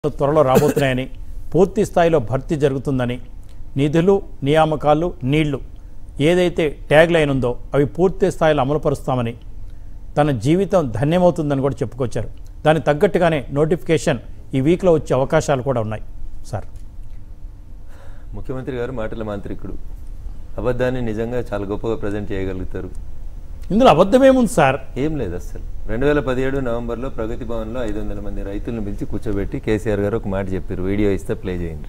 త్వరలో రాబోతున్నాయని పూర్తి స్థాయిలో భర్తీ జరుగుతుందని నిధులు నియామకాలు నీళ్లు ఏదైతే ట్యాగ్ లైన్ ఉందో అవి పూర్తి స్థాయిలో అమలుపరుస్తామని తన జీవితం ధన్యమవుతుందని కూడా చెప్పుకొచ్చారు దానికి తగ్గట్టుగానే నోటిఫికేషన్ ఈ వీక్లో వచ్చే అవకాశాలు కూడా ఉన్నాయి సార్ ముఖ్యమంత్రి గారు మాటల మాంత్రికుడు అబద్ధాన్ని నిజంగా చాలా గొప్పగా ప్రజెంట్ చేయగలుగుతారు ఇందులో అబద్ధమేముంది సార్ ఏం లేదు అసలు రెండు వేల పదిహేడు నవంబర్లో ప్రగతి భవన్లో ఐదు వందల మంది రైతులను పిలిచి కూర్చోబెట్టి కేసీఆర్ గారు ఒక మాట చెప్పారు వీడియో ఇస్తే ప్లే చేయండి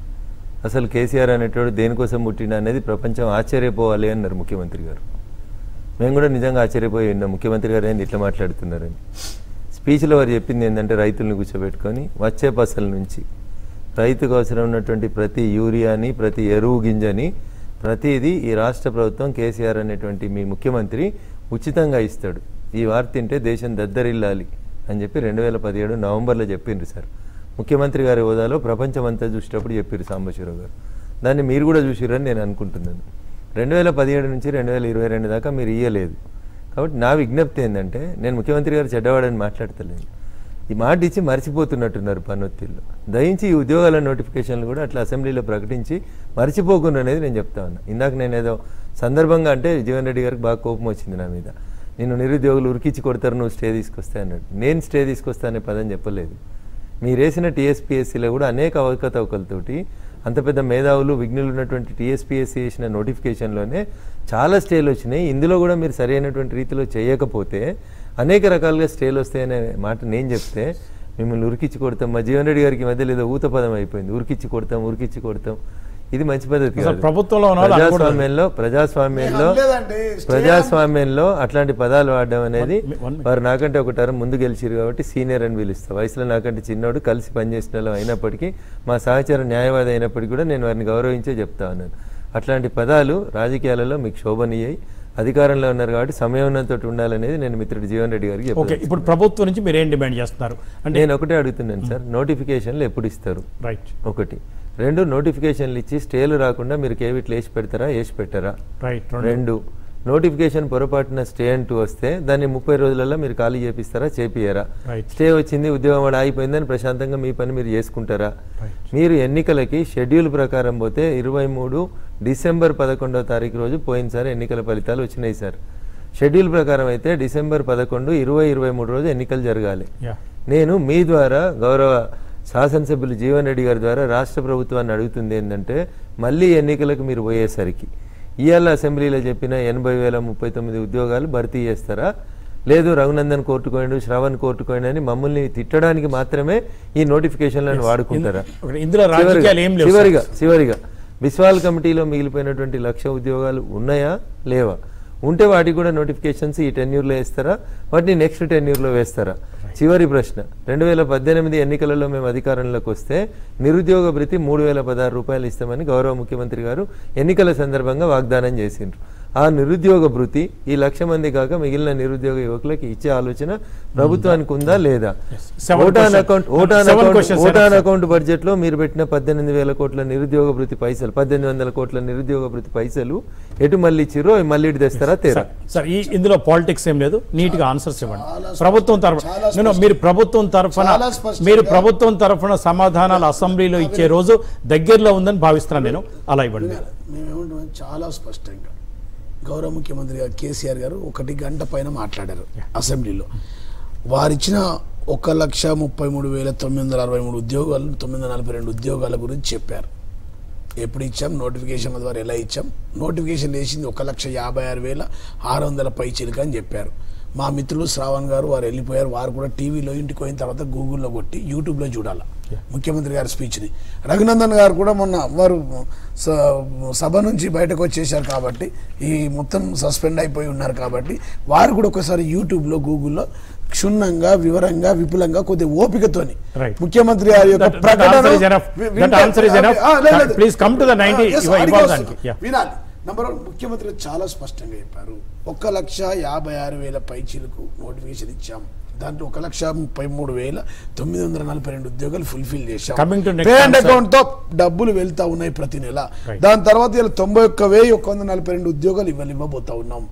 అసలు కేసీఆర్ అనేటోడు దేనికోసం పుట్టిన అనేది ప్రపంచం ఆశ్చర్యపోవాలి అన్నారు ముఖ్యమంత్రి గారు మేము కూడా నిజంగా ఆశ్చర్యపోయి ఉన్నాం ముఖ్యమంత్రి గారు ఏంది ఇట్లా మాట్లాడుతున్నారని స్పీచ్లో వారు చెప్పింది ఏంటంటే రైతులను కూర్చోబెట్టుకొని వచ్చే పసల నుంచి రైతుకు అవసరం ఉన్నటువంటి ప్రతి యూరియాని ప్రతి ఎరువు గింజని ప్రతిదీ ఈ రాష్ట్ర ప్రభుత్వం కేసీఆర్ అనేటువంటి మీ ముఖ్యమంత్రి ఉచితంగా ఇస్తాడు ఈ వార్త తింటే దేశం దద్దరిల్లాలి అని చెప్పి రెండు వేల పదిహేడు నవంబర్లో చెప్పిండ్రు సార్ ముఖ్యమంత్రి గారి హోదాలో ప్రపంచం అంతా చూసేటప్పుడు చెప్పారు సాంబశివరావు గారు దాన్ని మీరు కూడా చూసిరని నేను అనుకుంటున్నాను రెండు వేల పదిహేడు నుంచి రెండు వేల ఇరవై రెండు దాకా మీరు ఇయ్యలేదు కాబట్టి నా విజ్ఞప్తి ఏంటంటే నేను ముఖ్యమంత్రి గారు చెడ్డవాడని మాట్లాడతలేను ఈ మాట ఇచ్చి మర్చిపోతున్నట్టున్నారు పన్నొత్తిల్లో దయించి ఈ ఉద్యోగాల నోటిఫికేషన్లు కూడా అట్లా అసెంబ్లీలో ప్రకటించి మర్చిపోకుండా అనేది నేను చెప్తా ఉన్నా ఇందాక నేను ఏదో సందర్భంగా అంటే జీవన్ రెడ్డి గారికి బాగా కోపం వచ్చింది నా మీద నేను నిరుద్యోగులు ఉరికిచ్చి కొడతారు నువ్వు స్టే తీసుకొస్తే అన్నాడు నేను స్టే తీసుకొస్తా అనే పదం చెప్పలేదు మీరేసిన టీఎస్పీఎస్సీలో కూడా అనేక అవకతవకలతోటి అంత పెద్ద మేధావులు విఘ్నులు ఉన్నటువంటి టీఎస్పీఎస్సీ చేసిన నోటిఫికేషన్లోనే చాలా స్టేలు వచ్చినాయి ఇందులో కూడా మీరు సరైనటువంటి రీతిలో చేయకపోతే అనేక రకాలుగా స్టేలు వస్తాయనే మాట నేను చెప్తే మిమ్మల్ని ఉరికిచ్చి కొడతాం మా జీవన్ రెడ్డి గారికి ఈ మధ్య ఏదో ఊత పదం అయిపోయింది ఉరికిచ్చి కొడతాం ఉరికిచ్చి కొడతాం ఇది మంచి పద్ధతి అసలు కాదు. ప్రభుత్వంలో ఉన్న వాళ్ళు అనుకోవడం- ప్రజాస్వామ్యంలో ప్రజాస్వామ్యంలో అనలేదండి. స్టే ప్రజాస్వామ్యంలో అట్లాంటి పదాలు వాడడం అనేది One- one minute. వారు నాకంటే ఒక టర్మ్ ముందు గెలిచిరు కాబట్టి సీనియర్ అని పిలుస్తా వయసులో నాకంటే చిన్నోడు కలిసి పనిచేసిన వాళ్ళం అయినప్పటికీ మా సహచర న్యాయవాది అయినప్పటికీ కూడా నేను వారిని గౌరవించే చెప్తా ఉన్నాను అట్లాంటి పదాలు రాజకీయాలలో మీకు శోభనీయాయి అధికారంలో ఉన్నారు కాబట్టి సమయోన్నతో ఉండాలనేది నేను మిత్రుడు జీవన్ రెడ్డి గారికి ఓకే చెప్పాను ఇప్పుడు ప్రభుత్వం నుంచి మీరు ఏం డిమాండ్ చేస్తున్నారు అంటే నేను ఒకటే అడుగుతున్నాను సార్ నోటిఫికేషన్లు ఎప్పుడు ఇస్తారు రైట్ ఒకటి రెండు నోటిఫికేషన్లు ఇచ్చి స్టేలు రాకుండా మీరు కేవిట్లు వేసి పెడతారా వేసి పెట్టారా రైట్ రెండు నోటిఫికేషన్ పొరపాటున స్టే అంటూ వస్తే దాన్ని ముప్పై రోజులలో మీరు ఖాళీ చేపిస్తారా చేపియరా Right. స్టే వచ్చింది ఉద్యోగం వాడు ఆగిపోయిందని ప్రశాంతంగా మీ పని మీరు చేసుకుంటారా Right. మీరు ఎన్నికలకి షెడ్యూల్ ప్రకారం పోతే ఇరవై మూడు డిసెంబర్ పదకొండవ తారీఖు రోజు పోయినసారి ఎన్నికల ఫలితాలు వచ్చినాయి సార్ షెడ్యూల్ ప్రకారం అయితే డిసెంబర్ పదకొండు ఇరవై ఇరవై మూడు రోజు ఎన్నికలు జరగాలి యా నేను మీ ద్వారా గౌరవ శాసనసభ్యులు జీవన్ రెడ్డి గారి ద్వారా రాష్ట్ర ప్రభుత్వాన్ని అడుగుతుంది ఏంటంటే మళ్ళీ ఎన్నికలకు మీరు పోయేసరికి ఇవాళ అసెంబ్లీలో చెప్పిన ఎనభై వేల ముప్పై తొమ్మిది ఉద్యోగాలు భర్తీ చేస్తారా లేదు రఘునందన్ కోర్టుకోండు శ్రవణ్ కోర్టుకోండి అని మమ్మల్ని తిట్టడానికి మాత్రమే ఈ నోటిఫికేషన్లను వాడుకుంటారా ఒకటి ఇందులో రాజకీయాలు ఏం లేవు సార్. చివరిగా చివరిగా బిస్వాల్ కమిటీలో మిగిలిపోయినటువంటి లక్ష ఉద్యోగాలు ఉన్నాయా లేవా ఉంటే వాటికి కూడా నోటిఫికేషన్స్ ఈ టెన్యూర్లో వేస్తారా వాటిని నెక్స్ట్ టెన్యూర్లో వేస్తారా చివరి ప్రశ్న రెండు వేల పద్దెనిమిది ఎన్నికలలో మేము అధికారంలోకి వస్తే నిరుద్యోగ భృతి మూడు వేల పదహారు రూపాయలు ఇస్తామని గౌరవ ముఖ్యమంత్రి గారు ఎన్నికల సందర్భంగా వాగ్దానం చేసిండ్రు ఆ నిరుద్యోగ భృతి ఈ లక్ష మంది కాక మిగిలిన నిరుద్యోగ యువకులకి ఇచ్చే ఆలోచన ప్రభుత్వానికి ఉందా లేదా Seven vote on question- account vote on seven account questions, vote on sir. Account budget లో మీరు పెట్టిన పద్దెనిమిది వేల కోట్ల నిరుద్యోగ భృతి పైసలు పద్దెనిమిది వందల కోట్ల నిరుద్యోగ భృతి పైసలు ఎటు మళ్ళీ ఇచ్చిరో అవి మళ్ళీ ఇటు తెస్తారా తేరా సార్ సార్ ఈ ఇందులో పాలిటిక్స్ ఏం లేదు నీట్ గా ఆన్సర్స్ ఇవ్వండి చాలా ప్రభుత్వం తరఫున చాలా నేను మీరు ప్రభుత్వం తరఫున చాలా స్పష్టంగా- మీరు ప్రభుత్వం తరఫున సమాధానాలు అసెంబ్లీలో ఇచ్చే రోజు దగ్గరలో ఉందని భావిస్తున్నాను నేను అలా ఇవ్వండి మీరు. మేమేమంటున్నాం చాలా స్పష్టంగా గౌరవ ముఖ్యమంత్రి గారు కేసీఆర్ గారు ఒకటి గంట పైన మాట్లాడారు అసెంబ్లీలో వారిచ్చిన ఒక లక్ష ముప్పై మూడు వేల తొమ్మిది వందల అరవై మూడు ఉద్యోగాలు తొమ్మిది వందల నలభై రెండు ఉద్యోగాల గురించి చెప్పారు ఎప్పుడు ఇచ్చాం నోటిఫికేషన్ ద్వారా ఎలా ఇచ్చాం నోటిఫికేషన్ వేసింది ఒక లక్ష యాభై ఆరు వేల ఆరు వందల పై చిలుక అని చెప్పారు మా మిత్రులు శ్రావణ్ గారు వారు వెళ్ళిపోయారు వారు కూడా టీవీలో ఇంటికి పోయిన తర్వాత గూగుల్లో కొట్టి యూట్యూబ్లో చూడాలి ముఖ్యమంత్రి గారి స్పీచ్ని రఘునందన్ గారు కూడా మొన్న వారు స- సభ నుంచి బయటకు వచ్చేసారు కాబట్టి ఈ మొత్తం సస్పెండ్ అయిపోయి ఉన్నారు కాబట్టి వారు కూడా ఒకసారి యూట్యూబ్లో గూగుల్లో క్షుణ్ణంగా వివరంగా విపులంగా కొద్దిగా ఓపికతోని Right. ముఖ్యమంత్రి గారి యొక్క That- that ప్రకటన answer is enough. We- That వింటే- answer is enough. ఆ, లేదు, లేదు. Please come to the 90 Yes, ఇవ్వ- అడిగి ఇవ్వడానికి. వస్తాను. Yeah. వినాలి నంబర్ వన్ ముఖ్యమంత్రి చాలా స్పష్టంగా చెప్పారు ఒక లక్ష యాభై ఆరు వేల పైచీలకు నోటిఫికేషన్ ఇచ్చాం దాంట్లో ఒక లక్ష ముప్పై మూడు వేల తొమ్మిది వందల నలభై రెండు ఉద్యోగాలు ఫుల్ఫిల్ చేశాం Coming to next parent answer. Account తో డబ్బులు వెళ్తా ఉన్నాయి ప్రతి నెల Right. దాని తర్వాత ఇలా తొంభై ఒక్క వెయ్యి ఒక వంద నలభై రెండు ఉద్యోగాలు ఇవ్వాలి ఇవ్వబోతా ఉన్నాం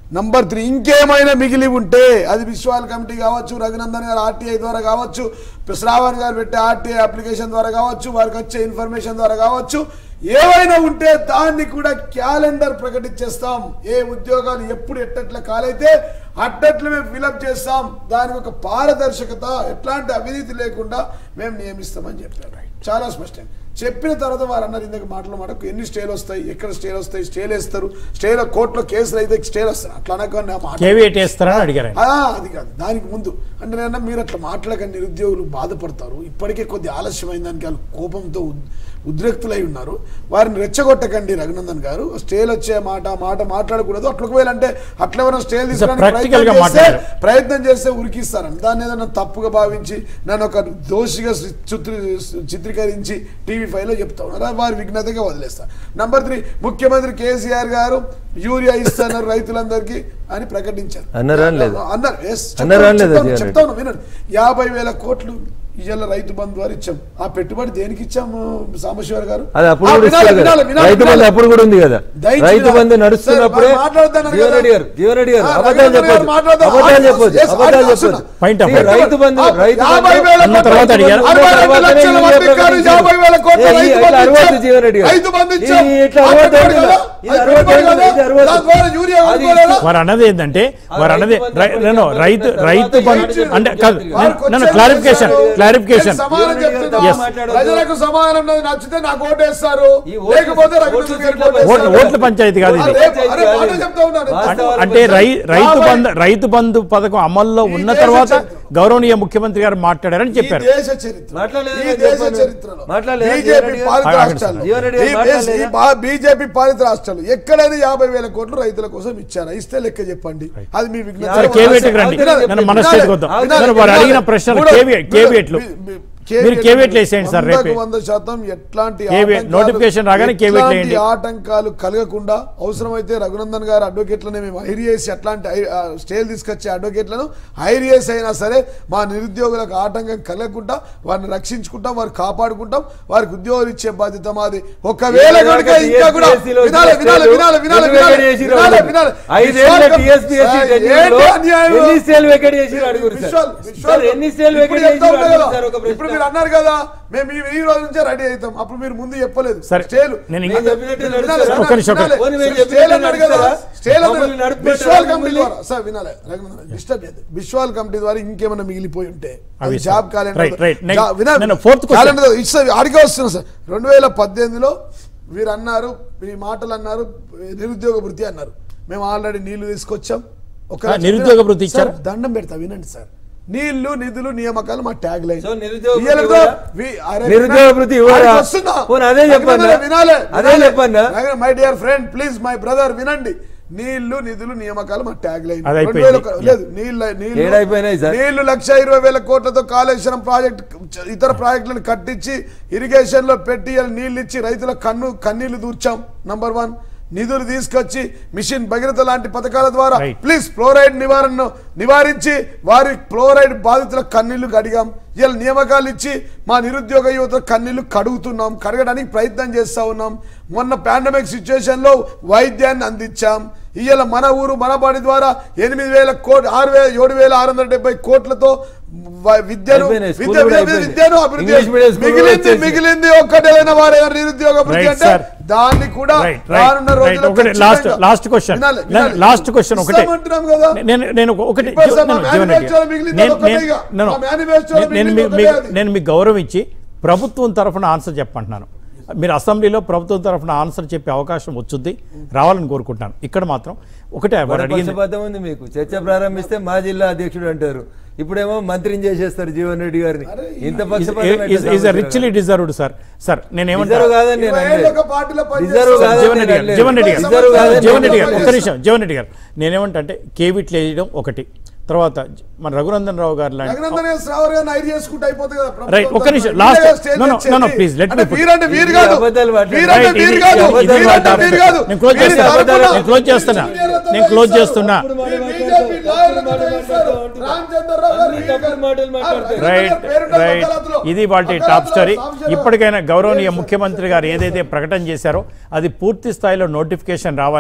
నంబర్ త్రీ ఇంకేమైనా మిగిలి ఉంటే అది విశ్వాల్ కమిటీ కావచ్చు రఘునందన్ గారు ఆర్టీఐ ద్వారా కావచ్చు శ్రావణ్ గారు పెట్టే ఆర్టీఐ అప్లికేషన్ ద్వారా కావచ్చు వారికి వచ్చే ఇన్ఫర్మేషన్ ద్వారా కావచ్చు ఏవైనా ఉంటే దాన్ని కూడా క్యాలెండర్ ప్రకటించేస్తాం ఏ ఉద్యోగాలు ఎప్పుడు ఎట్టట్ల కాలైతే అట్టట్లు మేము ఫిలప్ చేస్తాం దానికి ఒక పారదర్శకత ఎట్లాంటి అవినీతి లేకుండా మేము నియమిస్తామని చెప్పారు చాలా స్పష్టంగా చెప్పిన తర్వాత వారు అన్నారు ఇందాక మాటలు మాటకు ఎన్ని స్టేలు వస్తాయి ఎక్కడ స్టేలు వస్తాయి స్టేలు వేస్తారు స్టేలో కోర్టులో కేసులు అయితే స్టేలు వస్తారు అట్లా అనకుండా మాట కేవీఎట్ వేస్తారని అడిగారు ఆయన. ఆ, అది కాదు దానికి ముందు అంటే నేను మీరు అట్లా మాట్లాడక నిరుద్యోగులు బాధపడతారు ఇప్పటికే కొద్ది ఆలస్యమైన దానికి వాళ్ళు కోపంతో ఉద్- ఉద్రిక్తులై ఉన్నారు వారిని రెచ్చగొట్టకండి రఘునందన్ గారు స్టేల్ వచ్చే మాట మాట మాట్లాడకూడదు అట్లా ఒకవేళ అంటే అట్లా ఎవరైనా స్టేల్ తీసుకోవడానికి practical గా ప్రయత్నం చేస్తే మాట్లాడారు. ప్రయత్నం చేస్తే ఉరికిస్తారని దాన్ని ఏదైనా తప్పుగా భావించి నన్ను ఒక దోషిగా చిత్రీ చిత్రీకరించి టీవీ ఫైవ్ లో చెప్తా ఉన్నారు అది వారి విఘ్నతగా వదిలేస్తారు నంబర్ త్రీ ముఖ్యమంత్రి కేసీఆర్ గారు యూరియా ఇస్తున్నారు రైతులందరికీ అని ప్రకటించారు అన్నారా అని లేదా? అన్నారు yes, అన్నారా అని లేదా చెప్తాను, జీవన్ చెప్తాను వినండి యాభై వేల కోట్లు ఇవాళ రైతు బంధు వారు ఇచ్చాం ఆ పెట్టుబడి దేనికి ఇచ్చాము సాంబశివర్ గారు అది అప్పుడు ఆ, కూడా వినాలి, ఇస్తారు కదా. వినాలి, వినాలి, రైతు బంధు వినాలి. అప్పుడు కూడా ఉంది కదా దయచేసి రైతు బంధు సార్, నడుస్తున్నప్పుడే వారు మాట్లాడతాను జీవన్ కదా. రెడ్డి గారు జీవన్ రెడ్డి గారు ఆ, అబద్ధాలు రఘునందన్ గారు చెప్పొద్దు మాట్లాడదాం. అబద్ధాలు ఆ, చెప్పొద్దు yes, అబద్ధాలు ఆ, చెప్పొద్దు Point of See, fact. రైతు బంధు ఆ, రైతు యాభై బంధు వేల అన్న తర్వాత అడిగారు. అరవై రెండు తర్వాతనే లక్షల యూరియా మందికి కాదు, ప్రకటించారు. యాభై వేల కోట్ల ఏ, రైతు ఇది బంధు అరవై ఇచ్చాం. జీవన్ రెడ్డి గారు. రైతు బంధు ఇచ్చాం. ఇది ఇట్లా ఆ అరవై పెట్టుబడి తేదీన. కదా? ఇది అది అరవై పెట్టుబడి తేదీన, కదా? ఇది అరవై దాని ద్వారా యూరియా అది కొనుక్కోలేదా? వారు అన్నది ఏంటంటే ఆ వారు రైతు అన్నది బంధు రై- నేను తర్వాత రైతు తర్వాత రైతు బంధు ఇచ్చారు. అంటే కాదు వారికి నేను వచ్చే క్లారిఫికేషన్ చేశారు. క్లారిఫికేషన్ నేను సమానం చెప్తున్నా. Yes. ప్రజలకు సమానం ఉన్నది నచ్చితే నాకు ఓటేస్తారు ఈ ఓట్లు- లేకపోతే ఓట్లు రఘునందన్ గారికి సీట్ల ఓటేస్తారు. ఓట్ల ఓట్ల పంచాయతీ కాదు ఇది అరే, అరే, మాట చెప్తా ఉన్నాను. వాస్తవాలు అంటే రై రైతు యాభై- బంధు రైతు బంధు పథకం అమల్లో ఈ ఉన్న దేశ తర్వాత చరిత్ర. గౌరవనీయ ముఖ్యమంత్రి గారు మాట్లాడారని ఈ చెప్పారు దేశ చరిత్ర మాట్లాడలేదు ఈ కదా దేశ చెప్పండి. చరిత్రలో మాట్లాడలేదా బీజేపీ జీవన్ రెడ్డి పాలిత గారు? రాష్ట్రాల్లో జీవన్ రెడ్డి గారు ఈ మాట్లాడలేదా? దేశ- ఈ బా- బీజేపీ పాలిత రాష్ట్రాలు ఎక్కడైనా యాభై వేల కోట్లు రైతుల కోసం ఇచ్చారా ఇస్తే లెక్క చెప్పండి అది మీ విఘ్నత. సరే కేవీఎట్కి రండి వినాలి, నన్ను మన వినాలి, స్టేట్కి వద్దాం వినాలి, సరే వారు వినాలి. అడిగిన ప్రశ్నలు మూడో- కేవీఎట్ కేవీఎట్లు బి- బి- మీరు కేవీఎట్లు వేసేయండి సార్ వందకు రేపే వంద శాతం ఎట్లాంటి కేవీఎట్ ఆటంకాలు- నోటిఫికేషన్ రాగానే కేవీఎట్లు ఎట్లాంటి వేయండి. ఆటంకాలు కలగకుండా అవసరమైతే రఘునందన్ గారు అడ్వకేట్లను మేము హైర్ చేసి అట్లాంటి హై- ఆ, స్టేలు తీసుకొచ్చే అడ్వకేట్లను హైర్ చేసి అయినా సరే మా నిరుద్యోగులకు ఆటంకం కలగకుండా వారిని రక్షించుకుంటాం వారిని కాపాడుకుంటాం వారికి ఉద్యోగాలు ఇచ్చే బాధ్యత మాది ఒకవేళ కనుక ఇంకా కూడా TSPSC లో వినాలి వినాలి వినాలి వినాలి ఎన్ని వినాలి వేకెట్ చేసిర్రు వినాలి అడుగురు. వినాలి ఐదేళ్ల విశ్వాల్ TSPSC సార్, టెన్యూర్లో ఏంటి అన్యాయం? ఎన్ని సేల్ వేకెట్ చేసిర్రు అడుగురు సార్. విశ్వాల్, విశ్వాల్ సార్, ఎన్ని సేల్ ఇప్పుడు వేకెట్ చెప్తా చేసిర్రు ఉన్నా అడుగురు కదా. సార్ ఒక ప్రశ్న. ఇప్పుడు మీరు అన్నారు కదా మేము ఈ- ఈ రోజు నుంచే రెడీ అవుతాం అప్పుడు మీరు ముందు చెప్పలేదు సరే, స్టేలు నేను నేను ఇంకా- చెప్పినట్టు వినాలి, నడుస్తారా? ఒక్క నిమిషం, ఒక్క వినాలి. పోనీ మీరు స్టేల్ చెప్పినట్టు అన్నాడు కదా నడుస్తారా? స్టేల్ అన్నాడు. మమ్మల్ని నడుపుతారా విశ్వాల్ కమిటీ మమ్మల్ని? ద్వారా సార్ వినాలి రఘునందన్, డిస్టర్బ్ చేయదు విశ్వాల్ కమిటీ ద్వారా ఇంకేమైనా మిగిలిపోయి ఉంటే అవి అది job sir. Calendar right, right. Next జా- వినాలి. నేను fourth question. క్యాలెండర్ ఇస్తారు అడిగే వస్తున్నా సార్ రెండు వేల పద్దెనిమిదిలో వీరు అన్నారు ఈ మాటలు అన్నారు నిరుద్యోగ వృత్తి అన్నారు మేము ఆల్రెడీ నీళ్లు తీసుకొచ్చాం ఒక ఆ, నిరుద్యోగ వృత్తి ఇచ్చారా? సార్, దండం పెడతా వినండి సార్ నీళ్లు నిధులు నియామకాలు మా ట్యాగ్ లైన్ సో నిరుద్యోగ వృత్తి ఇయ్యలేదు. ఇవ్వరా? వి- అరే నిరుద్యోగ వినండి. వృత్తి ఇవ్వరా? ఆడికి వస్తున్నా. పోనీ అదే చెప్పన్నా? వినాలి, వినాలి అదే చెప్పన్నా? My dear friend please my brother వినండి నీళ్లు నిధులు నియామకాలు మా ట్యాగ్ లైన్ అది రెండు అయిపోయింది. వేల ఒక- లేదు నీళ్ళ నీళ్లు ఏడైపోయినాయి సార్? నీళ్లు లక్ష ఇరవై వేల కోట్లతో కాళేశ్వరం ప్రాజెక్ట్ ఇతర ప్రాజెక్టులను కట్టించి ఇరిగేషన్ లో పెట్టి ఇవాళ నీళ్లు ఇచ్చి రైతుల కన్ను కన్నీళ్లు దూర్చాం నంబర్ వన్ నిధులు తీసుకొచ్చి మిషన్ భగీరథ లాంటి పథకాల ద్వారా Right. ప్లీజ్ ఫ్లోరైడ్ నివారణను నివారించి వారి ఫ్లోరైడ్ బాధితుల కన్నీళ్లు కడిగాం ఇలా నియామకాలు ఇచ్చి మా నిరుద్యోగ యువత కన్నీళ్లు కడుగుతున్నాం కడగడానికి ప్రయత్నం చేస్తా ఉన్నాం మొన్న పాండమిక్ సిచ్యువేషన్ లో వైద్యాన్ని అందించాం ఇవాళ మన ఊరు మన బడి ద్వారా ఎనిమిది వేల కోట్ ఆరు వేల ఏడు వేల ఆరు వందల డెబ్బై కోట్లతో వ- విద్యను అయిపోయినాయి. స్కూల్ విద్య- కూడా విద్య- అయిపోయింది. విద్యను అభివృద్ధి ఇంగ్లీష్ మీడియం స్కూల్ కూడా మిగిలింది వచ్చేసింది. మిగిలింది ఒక్కటేదైనా వారు నిరుద్యోగ అభివృద్ధి Right, అంటే sir. దాన్ని కూడా Right, right, రానున్న right. రోజుల్లో ఒకటి లాస్ట్ ఖచ్చితంగా- లాస్ట్ క్వశ్చన్ వినాలి, వినాలి. లాస్ట్ క్వశ్చన్ ఒకటే ఇస్తామంటున్నాం కదా నేను నేను ఒక- ఒకటి ఇప్పుడు జీవ- మా నేను జీవన్ రెడ్డి manifesto గారు. మిగిలింది నేను- ఒకటే నేను- ఇక. నేను- మా manifesto నేను మిగిలింది మీ- ఒకటే మీ- అది. నేను మీకు గౌరవం ఇచ్చి ప్రభుత్వం తరఫున ఆన్సర్ చెప్పంటున్నాను మీరు అసెంబ్లీలో ప్రభుత్వం తరఫున ఆన్సర్ చెప్పే అవకాశం వచ్చుద్ది రావాలని కోరుకుంటున్నాను ఇక్కడ మాత్రం ఒకటే వారు అడిగింది పక్షపాతం ఉంది మీకు చర్చ ప్రారంభిస్తే మా జిల్లా అధ్యక్షుడు అంటారు ఇప్పుడేమో మంత్రిని చేసేస్తారు జీవన్ రెడ్డి గారిని ఇంత పక్షపాతం ఎట్లా ఈజ్ సాగుతుంది? రిచ్లీ డిజర్వ్డ్ సార్ సార్ నేను రిజర్వ్ ఏమంటాను కాదని నేను ఇరవై అనలేదు. ఏళ్ళు ఒక పార్టీలో రిజర్వ్ పనిచేస్తారు. కాదని జీవన్ రెడ్డి నేను గారు అనలేదు. జీవన్ రెడ్డి గారు రిజర్వ్ కాదని జీవన్ నేను రెడ్డి గారు ఒక్క అనలేదు. నిమిషం జీవన్ రెడ్డి గారు నేనేమంటే అంటే కేవిట్లు వేయడం ఒకటి తర్వాత మన రఘునందన్ రావు గారు లాంటి రఘునందన్ ఎస్ రావు గారిని హైర్ చేసుకుంటే అయిపోతుంది కదా ప్రభుత్వం Right, ఒక్క తరఫున. నిమిషం. వీరే Last- కదా స్టేజ్ no, no, ఇచ్చేది. no, no, please, let me అంటే put- వీరంటే వీరు ఇది కాదు అబద్ధాలు మాట్లాడు. వీరంటే Right, వీరు ఇది- కాదు ఇది వీరంటే మాట్లాడు. వీరు కాదు నేను క్లోజ్ వీరి చేస్తున్నా. తరఫున నేను క్లోజ్ చేస్తున్నా. సీనియర్లతో నేను క్లోజ్ ఇస్తారు. చేస్తున్నా. ఈ బీజేపీ లాయర్లతో ఇస్తారు. రామచంద్రరావు గారు అన్ని తప్పుడు మాటలు మాట్లాడతారు. రైట్ పేరున్న రైట్ వకాలతులో. ఇది వాటి టాప్ వకాలతులో స్టోరీ సాంశయం- ఇప్పటికైనా గౌరవనీయ ముఖ్యమంత్రి గారు ఏదైతే ప్రకటన చేశారో అది పూర్తి స్థాయిలో నోటిఫికేషన్ రావాలని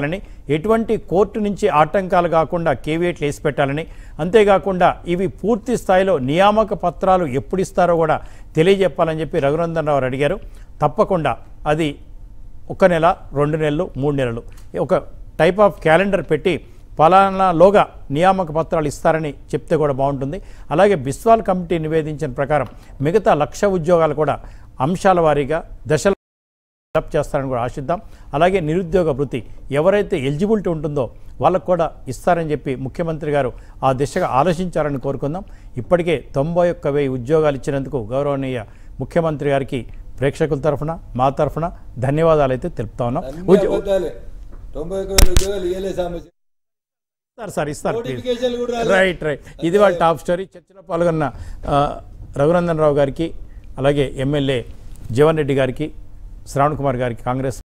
ఎటువంటి కోర్టు నుంచి ఆటంకాలు కాకుండా కేవీఎట్లు వేసి పెట్టాలని అంతేకాకుండా ఇవి పూర్తి స్థాయిలో నియామక పత్రాలు ఎప్పుడు ఇస్తారో కూడా తెలియజెప్పాలని చెప్పి రఘునందన్ రావు అడిగారు తప్పకుండా అది ఒక నెల రెండు నెలలు మూడు నెలలు ఒక టైప్ ఆఫ్ క్యాలెండర్ పెట్టి పలానాలోగా నియామక పత్రాలు ఇస్తారని చెప్తే కూడా బాగుంటుంది అలాగే బిస్వాల్ కమిటీ నివేదించిన ప్రకారం మిగతా లక్ష ఉద్యోగాలు కూడా అంశాల వారీగా దశల డెవలప్ చేస్తారని కూడా ఆశిద్దాం అలాగే నిరుద్యోగ వృత్తి ఎవరైతే ఎలిజిబిలిటీ ఉంటుందో వాళ్ళకు కూడా ఇస్తారని చెప్పి ముఖ్యమంత్రి గారు ఆ దిశగా ఆలోచించారని కోరుకుందాం ఇప్పటికే తొంభై ఒక్క వెయ్యి ఉద్యోగాలు ఇచ్చినందుకు గౌరవనీయ ముఖ్యమంత్రి గారికి ప్రేక్షకుల తరఫున మా తరఫున ధన్యవాదాలు అయితే తెలుపుతా ఉన్నాం అన్ని ఉద్యో- అబద్ధాలే తొంభై ఒక వేల ఉద్యోగాలు ఇయ్యలే సమస్య ఇస్తారు సార్ ఇస్తారు ప్లీజ్ నోటిఫికేషన్లు కూడా రాలేదు. రైట్ రైట్ ఇది వాళ్ళ టాప్ స్టోరీ చర్చలో పాల్గొన్న ఆ, రఘునందన్ రావు గారికి అలాగే ఎమ్మెల్యే జీవన్ రెడ్డి గారికి శ్రావణ్ కుమార్ గారికి కాంగ్రెస్